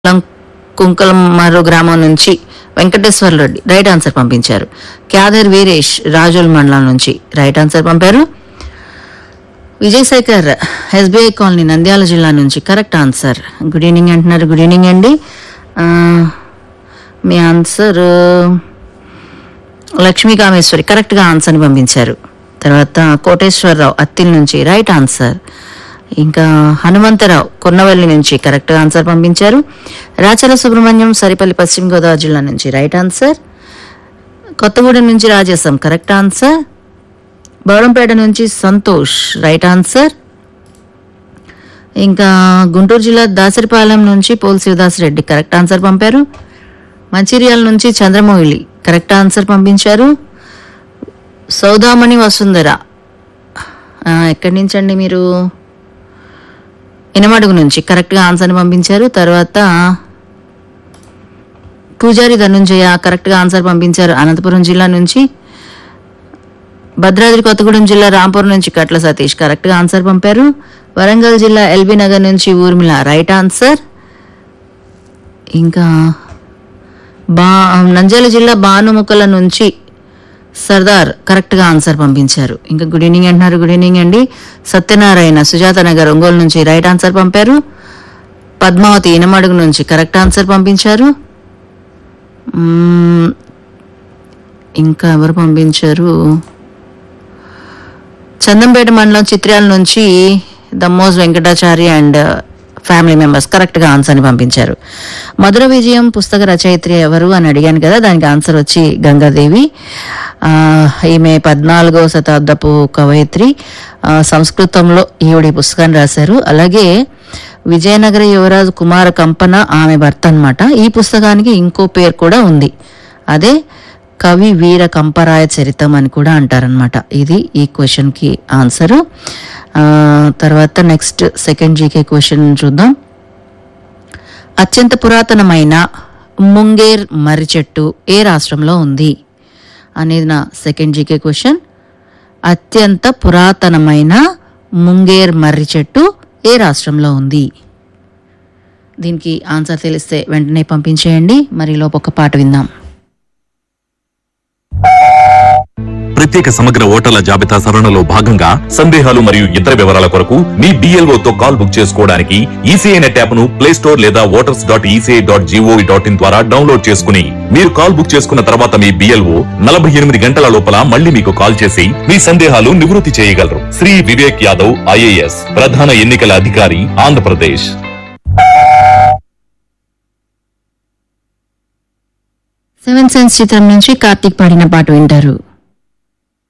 లం- కుంకలమర్రు గ్రామం నుంచి వెంకటేశ్వర రెడ్డి రైట్ ఆన్సర్ పంపించారు క్యాదర్ వీరేష్ రాజోల్ మండలం నుంచి రైట్ ఆన్సర్ పంపారు విజయశేఖర్ ఎస్బీఐ కాలనీ నంద్యాల జిల్లా నుంచి కరెక్ట్ ఆన్సర్ గుడ్ ఈవినింగ్ అంటున్నారు గుడ్ ఈవినింగ్ అండి ఆ, మీ ఆన్సర్ లక్ష్మీ కామేశ్వరి కరెక్ట్గా ఆన్సర్ని పంపించారు తర్వాత కోటేశ్వరరావు అత్తిల్ నుంచి రైట్ ఆన్సర్ ఇంకా హనుమంతరావు కొన్నవల్లి నుంచి కరెక్ట్గా ఆన్సర్ పంపించారు రాచల సుబ్రహ్మణ్యం సరిపల్లి పశ్చిమ గోదావరి జిల్లా నుంచి రైట్ ఆన్సర్ కొత్తగూడెం నుంచి రాజేశం కరెక్ట్ ఆన్సర్ బౌరంపేట నుంచి సంతోష్ రైట్ ఆన్సర్ ఇంకా గుంటూరు జిల్లా దాసరిపాలెం నుంచి Paul Shivadas Reddy correct answer పంపారు మంచిర్యాల నుంచి చంద్రమౌళి కరెక్ట్ ఆన్సర్ పంపించారు సౌదామణి వసుంధర ఆ, ఎక్కడి నుంచి అండి మీరు ఇనమడుగు నుంచి కరెక్ట్గా ఆన్సర్ని పంపించారు తర్వాత పూజారి ధనుంజయ కరెక్ట్గా ఆన్సర్ పంపించారు అనంతపురం జిల్లా నుంచి భద్రాద్రి కొత్తగూడెం జిల్లా రాంపూర్ నుంచి కట్ల సతీష్ కరెక్ట్గా ఆన్సర్ పంపారు వరంగల్ జిల్లా ఎల్బీ నగర్ నుంచి ఊర్మిళ రైట్ ఆన్సర్ ఇంకా బా నంద్యాల జిల్లా బానుముక్కల నుంచి సర్దార్ కరెక్ట్గా ఆన్సర్ పంపించారు ఇంకా గుడ్ ఈవినింగ్ అంటున్నారు గుడ్ ఈవినింగ్ అండి సత్యనారాయణ సుజాత నగర్ ఒంగోలు నుంచి రైట్ ఆన్సర్ పంపారు పద్మావతి ఇనమడుగు నుంచి కరెక్ట్ ఆన్సర్ పంపించారు మ్మ్, ఇంకా ఎవరు పంపించారు చందంపేట మండలం చిత్రాల నుంచి Dammoj Venkatachari and family members కరెక్ట్గా ఆన్సర్ని పంపించారు మధుర విజయం పుస్తక రచయిత్రి ఎవరు అని అడిగాను కదా దానికి ఆన్సర్ వచ్చి గంగాదేవి ఆ, ఈమె పద్నాలుగవ శతాబ్దపు కవయిత్రి ఆ, సంస్కృతంలో ఈవిడ ఈ పుస్తకాన్ని రాశారు అలాగే విజయనగర యువరాజు కుమార కంపన ఆమె భర్త అన్నమాట ఈ పుస్తకానికి ఇంకో పేరు కూడా ఉంది అదే కవి వీర కంపరాయ చరితం అని కూడా అంటారనమాట ఇది ఈ క్వశ్చన్కి ఆన్సరు ఆ, తర్వాత నెక్స్ట్ సెకండ్ జీకే క్వశ్చన్ చూద్దాం అత్యంత పురాతనమైన ముంగేర్ మర్రి చెట్టు ఏ రాష్ట్రంలో ఉంది అనేది నా సెకండ్ జీకే క్వశ్చన్ అత్యంత పురాతనమైన ముంగేర్ మర్రి చెట్టు ఏ రాష్ట్రంలో ఉంది దీనికి ఆన్సర్ తెలిస్తే వెంటనే పంపించేయండి మరి లోపు ఒక పాట విందాం ప్రత్యేక సమగ్ర ఓటర్ల జాబితా సవరణలో భాగంగా సందేహాలు మరియు ఇతర వివరాల కొరకు మీ BLO తో కాల్ బుక్ చేసుకోవడానికి ఈసీఐ నెట్ యాప్ ను ప్లే స్టోర్ లేదా voters dot ECI dot gov dot in ద్వారా డౌన్లోడ్ చేసుకుని మీరు కాల్ బుక్ చేసుకున్న తర్వాత మీ బిఎల్ఓ నలభై ఎనిమిది గంటల లోపల మళ్ళీ మీకు కాల్ చేసి మీ సందేహాలు నివృత్తి చేయగలరు శ్రీ వివేక్ యాదవ్ ఐఏఎస్ ప్రధాన ఎన్నికల అధికారి ఆంధ్రప్రదేశ్ సెవెన్ సెన్స్ చిత్రం నుంచి కార్తీక్ పాడిన పాట వింటారు